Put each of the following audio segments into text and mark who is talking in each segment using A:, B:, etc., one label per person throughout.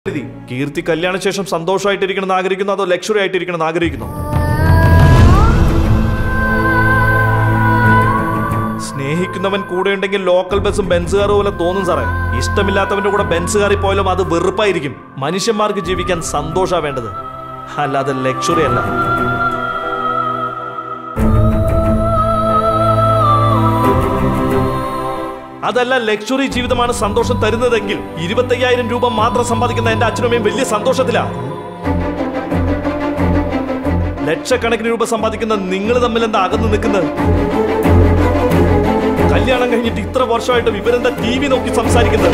A: കരുതി കീർത്തി കല്യാണ ശേഷം സന്തോഷമായിട്ടിരിക്കണം ആഗ്രഹിക്കുന്നു അതോ ലക്ഷറി ആയിട്ടിരിക്കണം ആഗ്രഹിക്കുന്നു സ്നേഹിക്കുന്നവൻ കൂടെ ഉണ്ടെങ്കിൽ ലോക്കൽ ബസ്സും ബെൻസ് കാർ പോലെ തോന്നും സാറേ ഇഷ്ടമില്ലാത്തവന്റെ കൂടെ ബെൻസ് കാറിൽ പോയാലും അത് വെറുപ്പായിരിക്കും മനുഷ്യന്മാർക്ക് ജീവിക്കാൻ സന്തോഷാ വേണ്ടത് അല്ലാതെ ലക്ഷറി അല്ല അതല്ല ലക്ഷറി ജീവിതമാണ് സന്തോഷം തരുന്നതെങ്കിൽ ഇരുപത്തയ്യായിരം രൂപ മാത്രം സമ്പാദിക്കുന്ന എന്റെ അച്ഛനമ്മയും വലിയ സന്തോഷത്തിലാ ലക്ഷക്കണക്കിന് രൂപ സമ്പാദിക്കുന്ന നിങ്ങൾ തമ്മിൽ എന്താ അകന്നു നിൽക്കുന്നത് കല്യാണം കഴിഞ്ഞിട്ട് ഇത്ര വർഷമായിട്ട് ഇവരെന്താ ടി വി നോക്കി സംസാരിക്കുന്നത്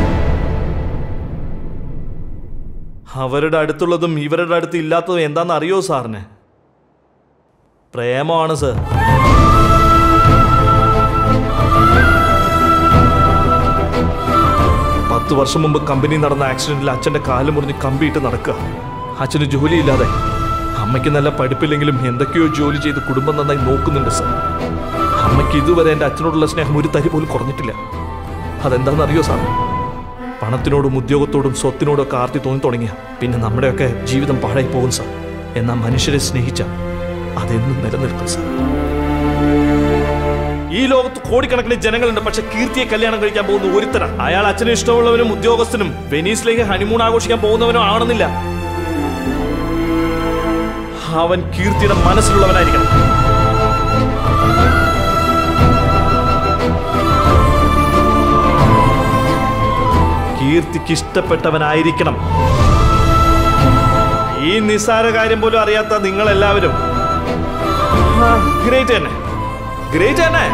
A: അവരുടെ അടുത്തുള്ളതും ഇവരുടെ അടുത്ത് ഇല്ലാത്തതും എന്താണെന്ന് അറിയോ സാറിന് പ്രേമമാണ് സർ പത്ത് വർഷം മുമ്പ് കമ്പനി നടന്ന ആക്സിഡന്റിൽ അച്ഛന്റെ കാല് മുറിഞ്ഞ് കമ്പിയിട്ട് നടക്കുക അച്ഛന് ജോലിയില്ലാതെ അമ്മയ്ക്ക് നല്ല പഠിപ്പില്ലെങ്കിലും എന്തൊക്കെയോ ജോലി ചെയ്ത് കുടുംബം നന്നായി നോക്കുന്നുണ്ട് സർ അമ്മയ്ക്ക് ഇതുവരെ എൻ്റെ അച്ഛനോടുള്ള സ്നേഹം ഒരു തരി പോലും കുറഞ്ഞിട്ടില്ല അതെന്താണെന്ന് അറിയോ സാർ പണത്തിനോടും ഉദ്യോഗത്തോടും സ്വത്തിനോടും ഒക്കെ ആർത്തി തോന്നി തുടങ്ങിയ പിന്നെ നമ്മുടെയൊക്കെ ജീവിതം പാഴായി പോകും സാർ എന്നാൽ മനുഷ്യരെ സ്നേഹിച്ച അതെന്നും നിലനിൽക്കും സാർ ഈ ലോകത്ത് കോടിക്കണക്കിന് ജനങ്ങളുണ്ട് പക്ഷെ കീർത്തിയെ കല്യാണം കഴിക്കാൻ പോകുന്ന ഒരുത്തന അയാൾ അച്ഛന് ഇഷ്ടമുള്ളവനും ഉദ്യോഗസ്ഥനും വെനീസിലേക്ക് ഹണിമൂൺ ആഘോഷിക്കാൻ പോകുന്നവനും ആണെന്നില്ല അവൻ കീർത്തിയുടെ മനസ്സിലുള്ളവനായിരിക്കണം കീർത്തിക്ക് ഇഷ്ടപ്പെട്ടവനായിരിക്കണം ഈ നിസ്സാര കാര്യം പോലും അറിയാത്ത നിങ്ങൾ എല്ലാവരും ഗ്രേറ്റ് തന്നെ ഗ്രേറ്റ് തന്നെ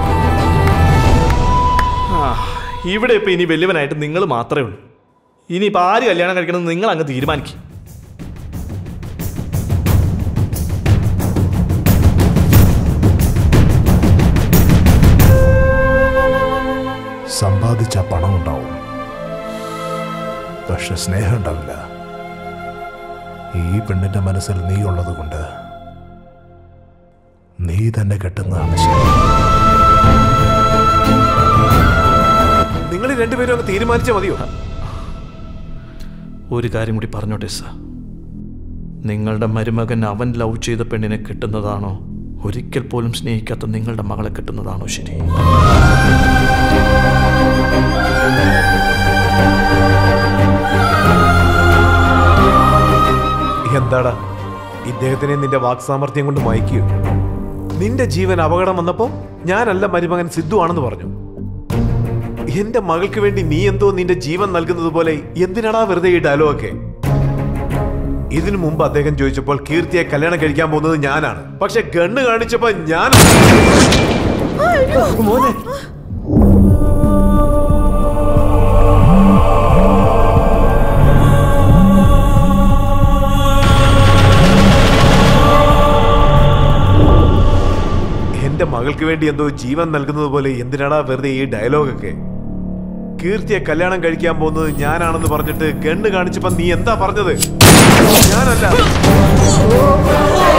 A: ആ, ഇവിടെ ഇപ്പൊ ഇനി വലിയവനായിട്ട് നിങ്ങൾ മാത്രമേ ഉള്ളൂ ഇനിയിപ്പോ ആര് കല്യാണം കഴിക്കണം നിങ്ങൾ അങ്ങ് തീരുമാനിക്കും
B: സമ്പാദിച്ച പണം ഉണ്ടാവും പക്ഷെ സ്നേഹം ഉണ്ടാവില്ല ഈ പെണ്ണിന്റെ മനസ്സിൽ നീ ഉള്ളത് കൊണ്ട് നീ തന്നെ കെട്ടുന്നതാണ് ശരി
C: നിങ്ങൾ രണ്ടുപേരും അങ്ങ് തീരുമാനിച്ചാൽ മതിയോ
A: ഒരു കാര്യം കൂടി പറഞ്ഞോട്ടെ സാർ നിങ്ങളുടെ മരുമകൻ അവൻ ലവ് ചെയ്ത പെണ്ണിനെ കിട്ടുന്നതാണോ ഒരിക്കൽ പോലും സ്നേഹിക്കാത്ത നിങ്ങളുടെ മകളെ കിട്ടുന്നതാണോ ശരി
C: എന്താടാ ഇദ്ദേഹത്തിനെ നിന്റെ വാക്സാമർത്ഥ്യം കൊണ്ട് മയക്കിയോ നിന്റെ ജീവൻ അപകടം വന്നപ്പോ ഞാനല്ല മരുമകൻ സിദ്ധു ആണെന്ന് പറഞ്ഞു എന്റെ മകൾക്ക് വേണ്ടി നീ എന്തോ നിന്റെ ജീവൻ നൽകുന്നത് പോലെ എന്തിനാടാ വെറുതെ ഈ ഡയലോഗൊക്കെ ഇതിനു മുമ്പ് അദ്ദേഹം ചോദിച്ചപ്പോൾ കീർത്തിയെ കല്യാണം കഴിക്കാൻ പോകുന്നത് ഞാനാണ് പക്ഷെ ഗണ്ണ് കാണിച്ചപ്പോ ഞാൻ മോനെ എന്റെ മകൾക്ക് വേണ്ടി എന്തോ ജീവൻ നൽകുന്നത് പോലെ എന്തിനാടാ വെറുതെ ഈ ഡയലോഗൊക്കെ കീർത്തിയെ കല്യാണം കഴിക്കാൻ പോകുന്നത് ഞാനാണെന്ന് പറഞ്ഞിട്ട് ഗണ്ണ് കാണിച്ചപ്പോ നീ എന്താ പറഞ്ഞത് ഞാനല്ല